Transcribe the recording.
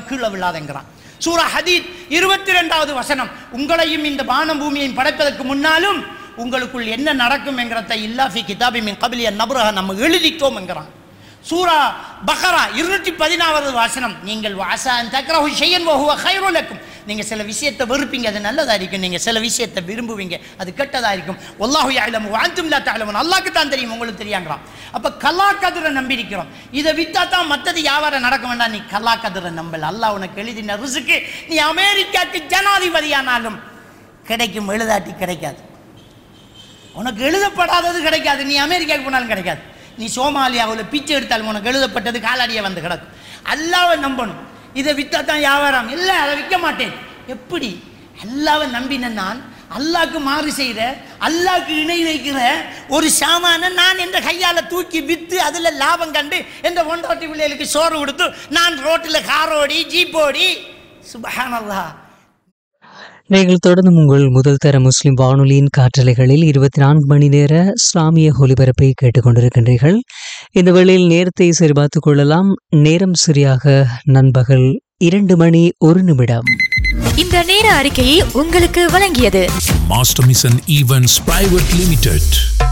கீழே விழாதங்கிறான் சூரா ஹதீத் இருபத்தி ரெண்டாவது வசனம் உங்களையும் இந்த வானம் பூமியையும் படைப்பதற்கு முன்னாலும் உங்களுக்குள் என்ன நடக்கும் என்கிறத இல்லாஃபி கிதாபி மின் கபிலிய நபுரக நம்ம எழுதிட்டோம் என்கிறான் சூரா பஹரா இருநூற்றி பதினாவது வாசனம் நீங்கள் வாசான் தக்ரஹு ஷையன் வஹுவ கைருல் லக்கும் நீங்க சில விஷயத்தை வெறுப்பீங்க அது நல்லதா இருக்கும் நீங்க சில விஷயத்தை விரும்புவீங்க அது கெட்டதா இருக்கும் வல்லாஹு யஅலமு வ அன்தும் லா தஅலமுன் அல்லாஹ்க்கு தான் தெரியும் உங்களுக்கு தெரியாங்களாம் அப்ப கலா கதிரை நம்பி இருக்கிறோம் இதை வித்தா தான் மத்தது வியாபாரம் நடக்க வேண்டாம் நீ கலா கதிரை நம்பல அல்லாஹ் உனக்கு எழுதின ரிசுக்கு நீ அமெரிக்காக்கு ஜனாதிபதியானாலும் கிடைக்கும் எழுதாட்டி கிடைக்காது உனக்கு எழுதப்படாதது கிடைக்காது நீ அமெரிக்காவுக்கு போனாலும் கிடைக்காது நீ சோமாலியாவில் பிச்சை எடுத்தாலும் உனக்கு எழுதப்பட்டது காலாடியே வந்து கிடக்கும் அல்லாவை நம்பணும் இதை வித்தா தான் வியாபாரம் இல்லை அதை விற்க மாட்டேன் எப்படி அல்லாவை நம்பின நான் அல்லாக்கு மாறு செய்கிற அல்லாக்கு இணை வைக்கிற ஒரு சாமான நான் என்ற கையால் தூக்கி விற்று அதில் லாபம் கண்டு என்ற ஒன்றாட்டி பிள்ளைகளுக்கு சோறு கொடுத்து நான் ரோட்டில் காரோடி ஜீப்போடி சுபஹானல்லாஹ் நீங்கள் தொடர்ந்து உங்கள் முதல் தர முஸ்லிம் வானொலியின் காற்றலைகளில் இருபத்தி நான்கு மணி நேர இஸ்லாமிய ஒலிபரப்பை கேட்டுக்கொண்டிருக்கின்றீர்கள் இந்த வேளையில் நேரத்தை சரிபார்த்துக் கொள்ளலாம் நேரம் சரியாக நண்பகல் இரண்டு மணி ஒரு நிமிடம் இந்த நேர அறிக்கையை உங்களுக்கு வழங்கியது Master Mission Events Private Limited.